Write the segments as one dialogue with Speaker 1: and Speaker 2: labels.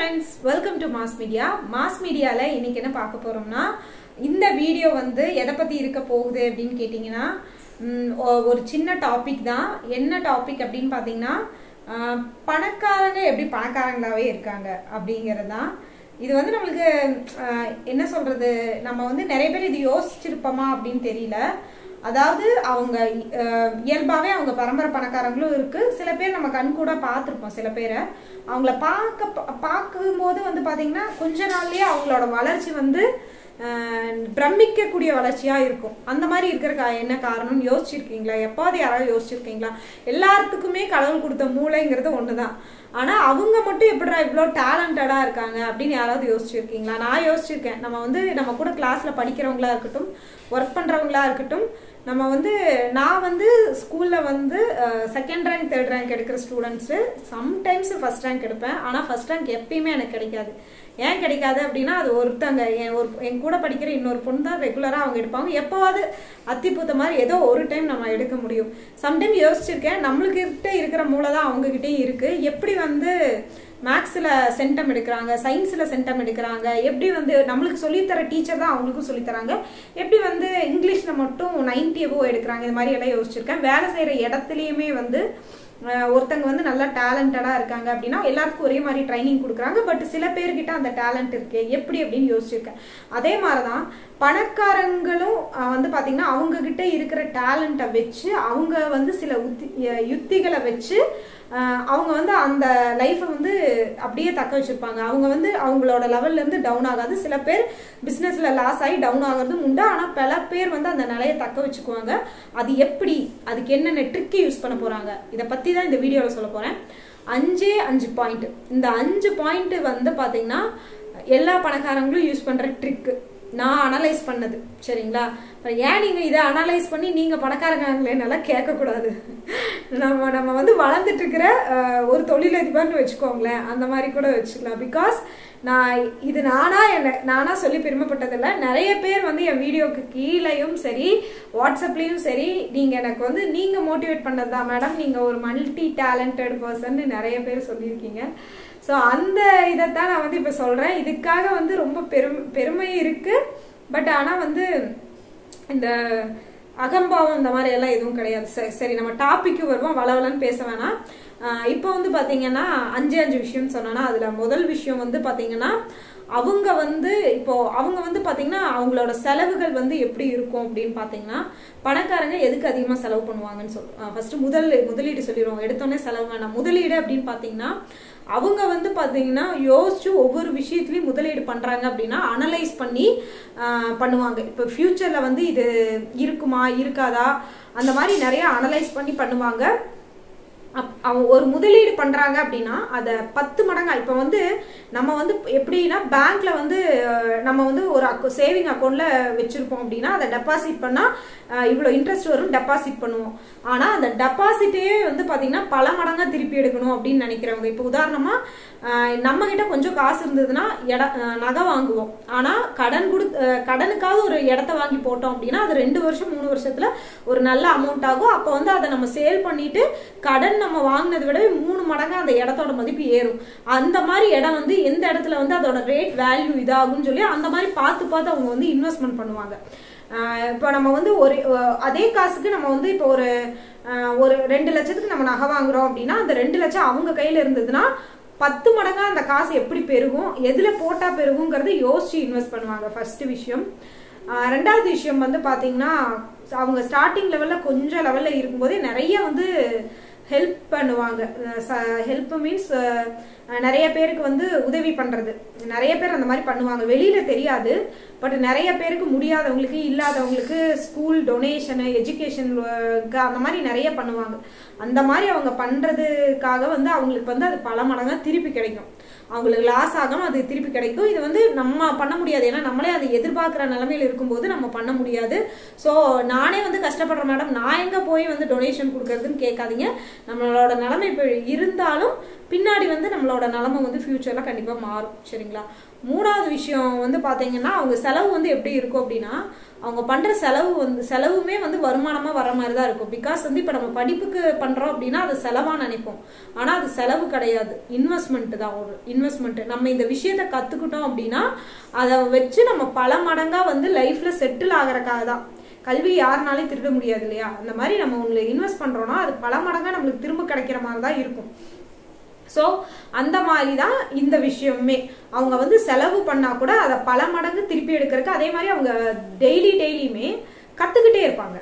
Speaker 1: friends welcome to mass media mass மீடியாவில் இன்னைக்கு என்ன பார்க்க போறோம்னா இந்த வீடியோ வந்து எதை பத்தி இருக்க போகுது அப்படின்னு கேட்டிங்கன்னா ம், ஒ- ஒரு சின்ன டாபிக் தான் என்ன டாபிக் அப்படின்னு பார்த்தீங்கன்னா ஆஹ், பணக்காரங்க எப்படி பணக்காரங்களாவே இருக்காங்க அப்படிங்கிறது தான் இது வந்து நம்மளுக்கு ஆஹ், என்ன சொல்றது நம்ம வந்து நிறைய பேர் இது யோசிச்சிருப்போமா அப்படின்னு தெரியல அதாவது அவங்க அஹ், இயல்பாவே அவங்க பரம்பரை பணக்காரங்களும் இருக்கு சில பேர் நம்ம கண் கூட பார்த்துருப்போம் சில பேரை அவங்கள பார்க்க பா- பார்க்கும்போது வந்து பாத்தீங்கன்னா கொஞ்ச நாள்லயே அவங்களோட வளர்ச்சி வந்து அஹ், பிரமிக்கக்கூடிய வளர்ச்சியா இருக்கும் அந்த மாதிரி இருக்கிற கா- என்ன காரணம்னு யோசிச்சிருக்கீங்களா எப்பாவது யாராவது யோசிச்சிருக்கீங்களா எல்லாத்துக்குமே கடவுள் கொடுத்த மூளைங்கிறது ஒண்ணுதான் ஆனா அவங்க மட்டும் எப்படிடா இவ்வளோ டேலண்டடா இருக்காங்க அப்படின்னு யாராவது யோசிச்சிருக்கீங்களா நான் யோசிச்சிருக்கேன் நம்ம வந்து நம்ம கூட கிளாஸ்ல படிக்கிறவங்களா இருக்கட்டும் ஒர்க் பண்றவங்களா இருக்கட்டும் நம்ம வந்து நான் வந்து ஸ்கூல்ல வந்து செகண்ட் ரேங்க் தேர்ட் ரேங்க் எடுக்கிற ஸ்டூடெண்ட்ஸு சம்டைம்ஸ் ஃபர்ஸ்ட் ரேங்க் எடுப்பேன் ஆனால் ஃபர்ஸ்ட் ரேங்க் எப்பயுமே எனக்கு கிடைக்காது ஏன் கிடைக்காது அப்படின்னா அது ஒருத்தங்க என் ஒரு என் கூட படிக்கிற இன்னொரு பொண்ணு தான் ரெகுலராக அவங்க எடுப்பாங்க எப்போவாது அத்திப்பூத்த மாதிரி ஏதோ ஒரு டைம் நம்ம எடுக்க முடியும் சம்டைம் யோசிச்சிருக்கேன் நம்மளுக்கிட்ட இருக்கிற மூளை தான் அவங்ககிட்டயும் இருக்கு எப்படி வந்து மேக்ஸில் சென்டம் எடுக்கிறாங்க சயின்ஸில் சென்டம் எடுக்கிறாங்க எப்படி வந்து நம்மளுக்கு சொல்லித்தர டீச்சர் தான் அவங்களுக்கும் சொல்லித்தராங்க எப்படி வந்து இங்கிலீஷில் மட்டும் 90 எபோ எடுக்கிறாங்க இது மாதிரி எல்லாம் யோசிச்சிருக்கேன் வேலை செய்கிற இடத்துலையுமே வந்து அஹ், ஒருத்தங்க வந்து நல்லா டேலண்டடாக இருக்காங்க அப்படின்னா எல்லாருக்கும் ஒரே மாதிரி ட்ரைனிங் கொடுக்குறாங்க பட் சில பேர்கிட்ட அந்த டேலண்ட் இருக்கு எப்படி அப்படின்னு யோசிச்சிருக்கேன் அதே மாதிரி தான் பணக்காரங்களும் அஹ், வந்து பார்த்தீங்கன்னா அவங்க கிட்ட இருக்கிற டேலண்ட்டை வச்சு அவங்க வந்து சில உத்தி அஹ், யுத்திகளை வச்சு அஹ், அவங்க வந்து அந்த லைஃப்பை வந்து அப்படியே தக்க வச்சிருப்பாங்க அவங்க வந்து அவங்களோட லெவல்ல இருந்து டவுன் ஆகாது சில பேர் பிஸ்னஸ்ல லாஸ் ஆகி டவுன் ஆகிறதும் உண்டு ஆனால் பல பேர் வந்து அந்த நிலையை தக்க வச்சுக்குவாங்க அது எப்படி அதுக்கு என்னென்ன ட்ரிக்கு யூஸ் பண்ண போறாங்க இதை பத்தி தான் இந்த வீடியோவில் சொல்ல போறேன் அஞ்சே அஞ்சு பாயிண்ட் இந்த அஞ்சு பாயிண்ட் வந்து பாத்தீங்கன்னா எல்லா பணக்காரங்களும் யூஸ் பண்ற ட்ரிக்கு நான் அனலைஸ் பண்ணது சரிங்களா அப்புறம் ஏன் நீங்க இதை அனலைஸ் பண்ணி நீங்க பணக்காரங்களே நல்லா கேட்கக்கூடாது நம்ம நம்ம வந்து வளர்ந்துட்டு இருக்கிற அஹ், ஒரு தொழிலதிபர்னு வச்சுக்கோங்களேன் அந்த மாதிரி கூட வச்சுக்கலாம் பிகாஸ் நான் இது நானா என்ன நானா சொல்லி பெருமைப்பட்டதில்ல நிறைய பேர் வந்து என் வீடியோக்கு கீழேயும் சரி வாட்ஸ்அப்லயும் சரி நீங்க எனக்கு வந்து நீங்க மோட்டிவேட் பண்ணது தான் மேடம் நீங்க ஒரு மல்டி டேலண்டட் பர்சன் நிறைய பேர் சொல்லியிருக்கீங்க ஸோ அந்த இதைத்தான் நான் வந்து இப்போ சொல்றேன் இதுக்காக வந்து ரொம்ப பெரும் பெருமை இருக்கு பட் ஆனால் வந்து இந்த அகம்பாவம் இந்த மாதிரி எல்லாம் எதுவும் கிடையாது சரி சரி நம்ம டாபிக்கு வருவோம் வளவலன்னு பேச வேணாம் ஆஹ் இப்போ வந்து பாத்தீங்கன்னா அஞ்சு அஞ்சு விஷயம் சொன்னோன்னா அதுல முதல் விஷயம் வந்து பாத்தீங்கன்னா அவங்க வந்து இப்போ அவங்க வந்து பாத்தீங்கன்னா அவங்களோட செலவுகள் வந்து எப்படி இருக்கும் அப்படின்னு பாத்தீங்கன்னா பணக்காரங்க எதுக்கு அதிகமா செலவு பண்ணுவாங்கன்னு சொல்லுவோம் ஃபர்ஸ்ட் முதல் முதலீடு சொல்லிடுவோம் எடுத்தோடனே செலவு வேணாம் முதலீடு அப்படின்னு பாத்தீங்கன்னா அவங்க வந்து பாத்தீங்கன்னா யோசிச்சு ஒவ்வொரு விஷயத்துலயும் முதலீடு பண்றாங்க அப்படின்னா அனலைஸ் பண்ணி ஆஹ், பண்ணுவாங்க இப்போ ஃபியூச்சர்ல வந்து இது இருக்குமா இருக்காதா அந்த மாதிரி நிறைய அனலைஸ் பண்ணி பண்ணுவாங்க அப்- அவங்க ஒரு முதலீடு பண்றாங்க அப்படின்னா அதை பத்து மடங்கா இப்ப வந்து நம்ம வந்து எப்படின்னா பேங்க்ல வந்து அஹ், நம்ம வந்து ஒரு சேவிங் அக்கௌண்ட்ல வச்சிருப்போம் அப்படின்னா அதை டெபாசிட் பண்ணா அஹ், இவ்வளவு இன்ட்ரெஸ்ட் வரும் டெபாசிட் பண்ணுவோம் ஆனா அந்த டெபாசிட்டே வந்து பாத்தீங்கன்னா பல மடங்கா திருப்பி எடுக்கணும் அப்படின்னு நினைக்கிறவங்க இப்ப உதாரணமா அஹ், நம்ம கிட்ட கொஞ்சம் காசு இருந்ததுன்னா இட அஹ், நகை வாங்குவோம் ஆனா கடன் கொடு அஹ், கடனுக்காவது ஒரு இடத்த வாங்கி போட்டோம் அப்படின்னா அது ரெண்டு வருஷம் மூணு வருஷத்துல ஒரு நல்ல அமௌண்ட் ஆகும் அப்போ வந்து அதை நம்ம சேல் பண்ணிட்டு கடன் நம்ம வாங்கினதை விட மூணு மடங்கா அந்த இடத்தோட மதிப்பு ஏறும் அந்த மாதிரி இடம் வந்து எந்த இடத்துல வந்து அதோட ரேட் வேல்யூ இதாகும்னு சொல்லி அந்த மாதிரி பார்த்து பார்த்து அவங்க வந்து இன்வெஸ்ட்மெண்ட் பண்ணுவாங்க ஆஹ் இப்போ நம்ம வந்து ஒரு அஹ் அதே காசுக்கு நம்ம வந்து இப்போ ஒரு ஆஹ் ஒரு ரெண்டு லட்சத்துக்கு நம்ம நகை வாங்குறோம் அப்படின்னா அந்த ரெண்டு லட்சம் அவங்க கையில இருந்ததுன்னா பத்து மடங்கா அந்த காசு எப்படி பெருகும் எதுல போட்டா பெருகுங்கிறத யோசிச்சு இன்வெஸ்ட் பண்ணுவாங்க ஃபர்ஸ்ட் விஷயம் ஆஹ் ரெண்டாவது விஷயம் வந்து பாத்தீங்கன்னா அவங்க ஸ்டார்டிங் லெவல்ல கொஞ்சம் லெவல்ல இருக்கும்போதே நிறைய வந்து ஹெல்ப் பண்ணுவாங்க ஹெல்ப் மீன்ஸ் நிறைய பேருக்கு வந்து உதவி பண்றது நிறைய பேர் அந்த மாதிரி பண்ணுவாங்க வெளியில தெரியாது பட் நிறைய பேருக்கு முடியாதவங்களுக்கு இல்லாதவங்களுக்கு ஸ்கூல் டொனேஷனு எஜுகேஷன் அந்த மாதிரி நிறைய பண்ணுவாங்க அந்த மாதிரி அவங்க பண்றதுக்காக வந்து அவங்களுக்கு வந்து அது பல மடங்கா திருப்பி கிடைக்கும் அவங்களுக்கு லாஸ் ஆகாம அது திருப்பி கிடைக்கும் இது வந்து நம்ம பண்ண முடியாது ஏன்னா நம்மளே அதை எதிர்பார்க்குற நிலமையில இருக்கும்போது நம்ம பண்ண முடியாது ஸோ நானே வந்து கஷ்டப்படுற மேடம் நான் எங்க போய் வந்து டொனேஷன் கொடுக்கறதுன்னு கேட்காதீங்க நம்மளோட நிலைமை இப்போ இருந்தாலும் பின்னாடி வந்து நம்மளோட நிலமை வந்து ஃபியூச்சரில் கண்டிப்பாக மாறும் சரிங்களா மூணாவது விஷயம் வந்து பார்த்தீங்கன்னா அவங்க செலவு வந்து எப்படி இருக்கும் அப்படின்னா அவங்க பண்ணுற செலவு வந்து செலவுமே வந்து வருமானமாக வர மாதிரி தான் இருக்கும் பிகாஸ் வந்து இப்போ நம்ம படிப்புக்கு பண்ணுறோம் அப்படின்னா அது செலவாக நினைப்போம் ஆனால் அது செலவு கிடையாது இன்வெஸ்ட்மெண்ட் தான் ஒரு இன்வெஸ்ட்மெண்ட் நம்ம இந்த விஷயத்த கற்றுக்கிட்டோம் அப்படின்னா அதை வச்சு நம்ம பல மடங்காக வந்து லைஃப்பில் செட்டில் ஆகிறக்காக தான் கல்வி யாருனாலையும் திருட முடியாது இல்லையா அந்த மாதிரி நம்ம உங்களை இன்வெஸ்ட் பண்ணுறோன்னா அது பல மடங்காக நம்மளுக்கு திரும்ப கிடைக்கிற மாதிரி தான் இருக்கும் ஸோ அந்த மாதிரி தான் இந்த விஷயமே அவங்க வந்து செலவு பண்ணால் கூட அதை பல மடங்கு திருப்பி எடுக்கிறதுக்கு அதே மாதிரி அவங்க டெய்லி டெய்லியுமே கற்றுக்கிட்டே இருப்பாங்க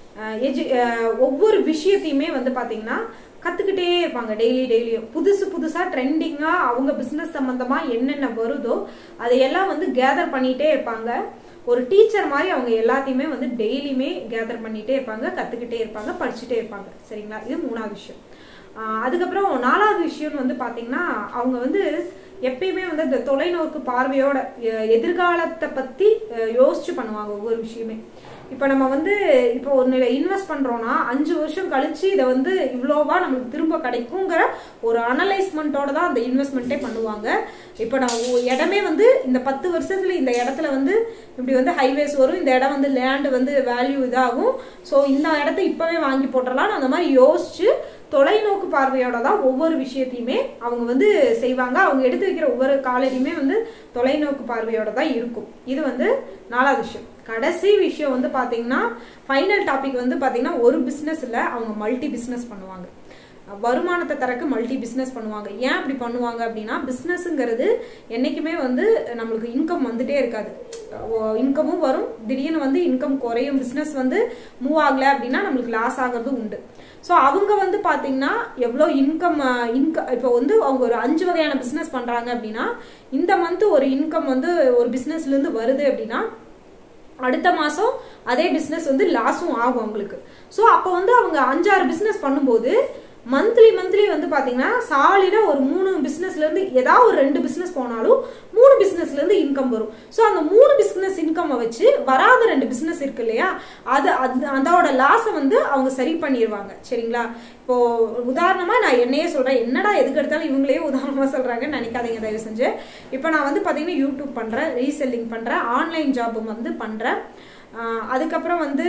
Speaker 1: எஜு ஒவ்வொரு விஷயத்தையுமே வந்து பார்த்தீங்கன்னா கற்றுக்கிட்டே இருப்பாங்க டெய்லி டெய்லியும் புதுசு புதுசாக ட்ரெண்டிங்காக அவங்க பிஸ்னஸ் சம்மந்தமாக என்னென்ன வருதோ அதையெல்லாம் வந்து கேதர் பண்ணிகிட்டே இருப்பாங்க ஒரு டீச்சர் மாதிரி அவங்க எல்லாத்தையுமே வந்து டெய்லியுமே கேதர் பண்ணிகிட்டே இருப்பாங்க கற்றுக்கிட்டே இருப்பாங்க படிச்சுட்டே இருப்பாங்க சரிங்களா இது மூணாவது விஷயம் அதுக்கப்புறம் நாலாவது விஷயம்னு வந்து பார்த்தீங்கன்னா அவங்க வந்து எப்பயுமே வந்து இந்த தொலைநோக்கு பார்வையோட எதிர்காலத்தை பற்றி யோசிச்சு பண்ணுவாங்க ஒவ்வொரு விஷயமே இப்போ நம்ம வந்து இப்போ ஒன்று இன்வெஸ்ட் பண்ணுறோன்னா அஞ்சு வருஷம் கழிச்சு இதை வந்து இவ்வளோவா நம்மளுக்கு திரும்ப கிடைக்குங்கிற ஒரு அனலைஸ்மெண்ட்டோட தான் அந்த இன்வெஸ்ட்மெண்ட்டே பண்ணுவாங்க இப்போ நான் இடமே வந்து இந்த பத்து வருஷத்துல இந்த இடத்துல வந்து இப்படி வந்து ஹைவேஸ் வரும் இந்த இடம் வந்து லேண்டு வந்து வேல்யூ இதாகும் ஸோ இந்த இடத்த இப்போவே வாங்கி போட்டுடலாம் அந்த மாதிரி யோசிச்சு தொலைநோக்கு பார்வையோட தான் ஒவ்வொரு விஷயத்தையுமே அவங்க வந்து செய்வாங்க அவங்க எடுத்து வைக்கிற ஒவ்வொரு காலையுமே வந்து தொலைநோக்கு பார்வையோட தான் இருக்கும் இது வந்து நாலாவது விஷயம் கடைசி விஷயம் வந்து பார்த்தீங்கன்னா ஃபைனல் டாபிக் வந்து பார்த்தீங்கன்னா ஒரு பிஸ்னஸ் இல்லை அவங்க மல்டி பிஸ்னஸ் பண்ணுவாங்க வருமானத்தை தரக்கு மல்டி பிஸ்னஸ் பண்ணுவாங்க ஏன் அப்படி பண்ணுவாங்க அப்படின்னா பிஸ்னஸ்ங்கிறது என்றைக்குமே வந்து நம்மளுக்கு இன்கம் வந்துட்டே இருக்காது இன்கமும் வரும் திடீர்னு வந்து இன்கம் குறையும் பிஸ்னஸ் வந்து மூவ் ஆகலை அப்படின்னா நம்மளுக்கு லாஸ் ஆகிறதும் உண்டு ஸோ அவங்க வந்து பார்த்தீங்கன்னா எவ்வளோ இன்கம் இன்கம் இப்போ வந்து அவங்க ஒரு அஞ்சு வகையான பிஸ்னஸ் பண்ணுறாங்க அப்படின்னா இந்த மந்த் ஒரு இன்கம் வந்து ஒரு பிஸ்னஸ்லேருந்து வருது அப்படின்னா அடுத்த மாதம் அதே பிஸ்னஸ் வந்து லாஸும் ஆகும் அவங்களுக்கு ஸோ அப்போ வந்து அவங்க அஞ்சாறு பிஸ்னஸ் பண்ணும்போது மந்த்லி மந்த்லி வந்து பார்த்தீங்கன்னா சாலிடாக ஒரு மூணு பிஸ்னஸ்லேருந்து ஏதாவது ஒரு ரெண்டு பிஸ்னஸ் போனாலும் மூணு பிஸ்னஸ்லேருந்து இன்கம் வரும் ஸோ அந்த மூணு பிஸ்னஸ் இன்கம்மை வச்சு வராத ரெண்டு பிஸ்னஸ் இருக்கு இல்லையா அது அது அதோட லாஸை வந்து அவங்க சரி பண்ணிடுவாங்க சரிங்களா இப்போ உதாரணமாக நான் என்னையே சொல்கிறேன் என்னடா எதுக்கு எடுத்தாலும் இவங்களே உதாரணமாக சொல்கிறாங்கன்னு நினைக்காதீங்க தயவு செஞ்சு இப்போ நான் வந்து பார்த்தீங்கன்னா யூடியூப் பண்ணுறேன் ரீசெல்லிங் பண்ணுறேன் ஆன்லைன் ஜாப் வந்து பண்ணுறேன் அதுக்கப்புறம் வந்து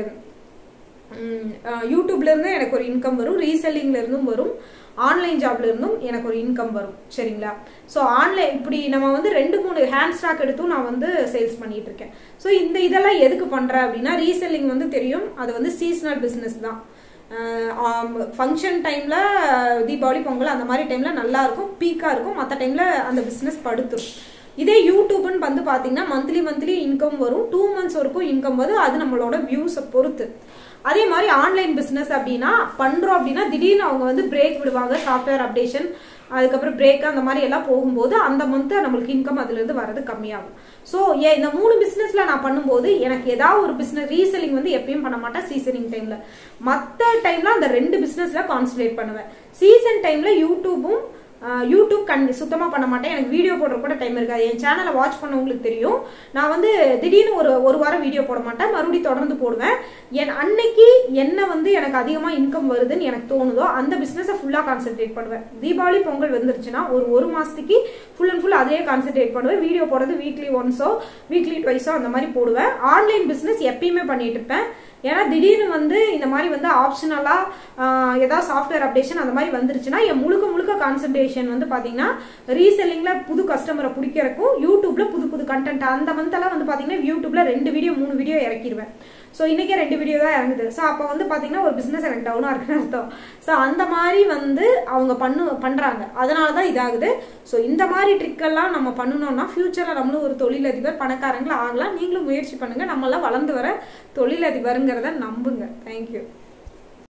Speaker 1: யூடியூப்ல இருந்து எனக்கு ஒரு இன்கம் வரும் ரீசெல்லிங்ல இருந்தும் வரும் ஆன்லைன் ஜாப்ல இருந்தும் எனக்கு ஒரு இன்கம் வரும் சரிங்களா ஸோ ஆன்லைன் இப்படி நம்ம வந்து ரெண்டு மூணு ஹேண்ட் ஸ்டாக் எடுத்தும் நான் வந்து சேல்ஸ் பண்ணிட்டு இருக்கேன் ஸோ இந்த இதெல்லாம் எதுக்கு பண்றேன் அப்படின்னா ரீசெல்லிங் வந்து தெரியும் அது வந்து சீசனல் பிஸ்னஸ் தான் ஃபங்க்ஷன் டைமில் தீபாவளி பொங்கல் அந்த மாதிரி டைமில் நல்லா இருக்கும் பீக்காக இருக்கும் மற்ற டைமில் அந்த பிஸ்னஸ் படுத்துரும் இதே யூடியூப்னு வந்து பார்த்தீங்கன்னா மந்த்லி மந்த்லி இன்கம் வரும் டூ மந்த்ஸ் வரைக்கும் இன்கம் வரும் அது நம்மளோட வியூஸை பொறுத்து அதே மாதிரி ஆன்லைன் பிஸ்னஸ் அப்படின்னா பண்ணுறோம் அப்படின்னா திடீர்னு அவங்க வந்து பிரேக் விடுவாங்க சாஃப்ட்வேர் அப்டேஷன் அதுக்கப்புறம் பிரேக் அந்த மாதிரி எல்லாம் போகும்போது அந்த மந்த்து நம்மளுக்கு இன்கம் அதுலேருந்து வர்றது கம்மியாகும் ஸோ ஏ இந்த மூணு பிஸ்னஸில் நான் பண்ணும்போது எனக்கு ஏதாவது ஒரு பிஸ்னஸ் ரீசெல்லிங் வந்து எப்பயும் பண்ண மாட்டேன் சீசனிங் டைமில் மற்ற டைமில் அந்த ரெண்டு பிஸ்னஸில் கான்சன்ட்ரேட் பண்ணுவேன் சீசன் டைமில் யூடியூபும் யூடியூப் கண் சுத்தமாக பண்ண மாட்டேன் எனக்கு வீடியோ போடுற கூட டைம் இருக்காது என் சேனலை வாட்ச் பண்ணவங்களுக்கு தெரியும் நான் வந்து திடீர்னு ஒரு ஒரு வாரம் வீடியோ போட மாட்டேன் மறுபடியும் தொடர்ந்து போடுவேன் என் அன்னைக்கு என்ன வந்து எனக்கு அதிகமாக இன்கம் வருதுன்னு எனக்கு தோணுதோ அந்த பிஸ்னஸை ஃபுல்லாக கான்சென்ட்ரேட் பண்ணுவேன் தீபாவளி பொங்கல் வந்துருச்சுன்னா ஒரு ஒரு மாதத்துக்கு ஃபுல் அண்ட் ஃபுல் அதே கான்சென்ட்ரேட் பண்ணுவேன் வீடியோ போடுறது வீக்லி ஒன்ஸோ வீக்லி ட்வைஸோ அந்த மாதிரி போடுவேன் ஆன்லைன் பிஸ்னஸ் எப்பயுமே பண்ணிட்டு இருப்பேன் ஏன்னா திடீர்னு வந்து இந்த மாதிரி வந்து ஆப்ஷனலாக ஏதாவது சாஃப்ட்வேர் அப்டேஷன் அந்த மாதிரி வந்துருச்சுன்னா என் முழுக்க முழுக்க கான்சன்ட்ரேஷன் வந்து பார்த்தீங்கன்னா ரீசெல்லிங்கில் புது கஸ்டமரை பிடிக்கிறக்கும் யூடியூப்ல புது புது கண்டென்ட் அந்த மந்தெல்லாம் வந்து பார்த்தீங்கன்னா யூடியூப்ல ரெண்டு வீடியோ மூணு வீடியோ இறக்கிடுவேன் ஸோ இன்றைக்கே ரெண்டு வீடியோ தான் இறங்குது ஸோ அப்போ வந்து பார்த்தீங்கன்னா ஒரு பிஸ்னஸ் எனக்கு டவுனாக இருக்குன்னு அர்த்தம் ஸோ அந்த மாதிரி வந்து அவங்க பண்ணு பண்ணுறாங்க அதனால தான் இதாகுது ஸோ இந்த மாதிரி ட்ரிக்கெல்லாம் நம்ம பண்ணணும்னா ஃப்யூச்சரில் நம்மளும் ஒரு தொழிலதிபர் பணக்காரங்களும் ஆகலாம் நீங்களும் முயற்சி பண்ணுங்கள் நம்மளாம் வளர்ந்து வர தொழிலதிபருங்கிறத நம்புங்க தேங்க்யூ